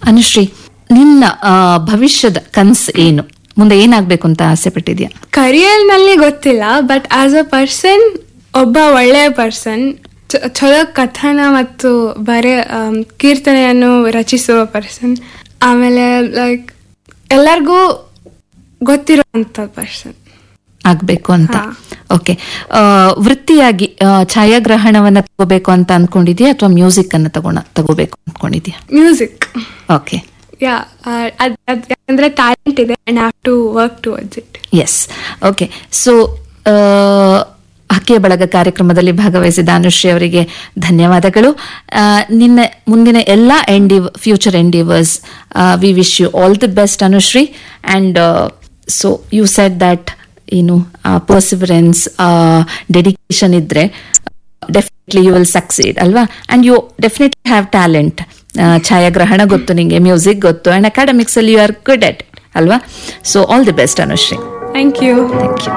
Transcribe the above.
ಅನುಶ್ರೀ ನಿನ್ನ ಆ, ಭವಿಷ್ಯದ ಕನ್ಸ್ ಏನು ಮುಂದೆ ಏನಾಗ್ಬೇಕು ಅಂತ ಆಸೆ ಪಟ್ಟಿದ್ಯಾ ಕರಿಯರ್ನಲ್ಲಿ ಗೊತ್ತಿಲ್ಲ ಬಟ್ ಆಸ್ ಅ ಪರ್ಸನ್ ಒಬ್ಬ ಒಳ್ಳೆಯ ಪರ್ಸನ್ ಚಲೋ ಕಥನ ಮತ್ತು ಬರೆ ಆಮ್, ಕೀರ್ತನೆಯನ್ನು ರಚಿಸುವ ಪರ್ಸನ್ ಆಮೇಲೆ ಲೈಕ್ ಎಲ್ಲರಿಗೂ ಗೊತ್ತಿರೋಂಥ ಪರ್ಸನ್ ಆಗ್ಬೇಕು ಅಂತ ಹಾ. ಓಕೆ ವೃತ್ತಿಯಾಗಿ ಆ, ಛಾಯಾಗ್ರಹಣವನ್ನ ತಗೋಬೇಕು ಅಂತ ಅನ್ಕೊಂಡಿದ್ಯಾ ಅಥವಾ ಮ್ಯೂಸಿಕ್ ಅನ್ನ ತಗೋಣ ತಗೋಬೇಕು ಅನ್ಕೊಂಡಿದ್ಯಾ ಮ್ಯೂಸಿಕ್ ಓಕೆ ಯಾ ಅದ್ ಅದ್ ಯಾಕಂದ್ರೆ ಟ್ಯಾಲೆಂಟ್ ಇದೆ and have to work towards it yes okay so ಹಕ್ಕಿಯ ಬಳಗ ಕಾರ್ಯಕ್ರಮದಲ್ಲಿ ಭಾಗವಹಿಸಿದ ಅನುಶ್ರೀ ಅವರಿಗೆ ಧನ್ಯವಾದಗಳು ಆ, ನಿನ್ನ ಮುಂದಿನ ಎಲ್ಲ endeavour future endeavours we wish you all the best Anushree and so you set that ಏನು ಪರ್ಸಿವರೆನ್ಸ್ ಡೆಡಿಕೇಶನ್ ಇದ್ರೆ ಡೆಫಿನೆಟ್ಲಿ ಯು ವಿಲ್ ಸಕ್ಸೀಡ್ ಅಲ್ವಾ and you definitely have talent ಛಾಯಾಗ್ರಹಣ ಗೊತ್ತು ನಿಂಗೆ ಮ್ಯೂಸಿಕ್ ಗೊತ್ತು ಅಂಡ್ ಅಕಾಡೆಮಿಕ್ಸ್ ಅಲ್ಲಿ ಯು ಆರ್ ಗುಡ್ ಅಟ್ ಅಲ್ವಾ so all the best Anushree thank you thank you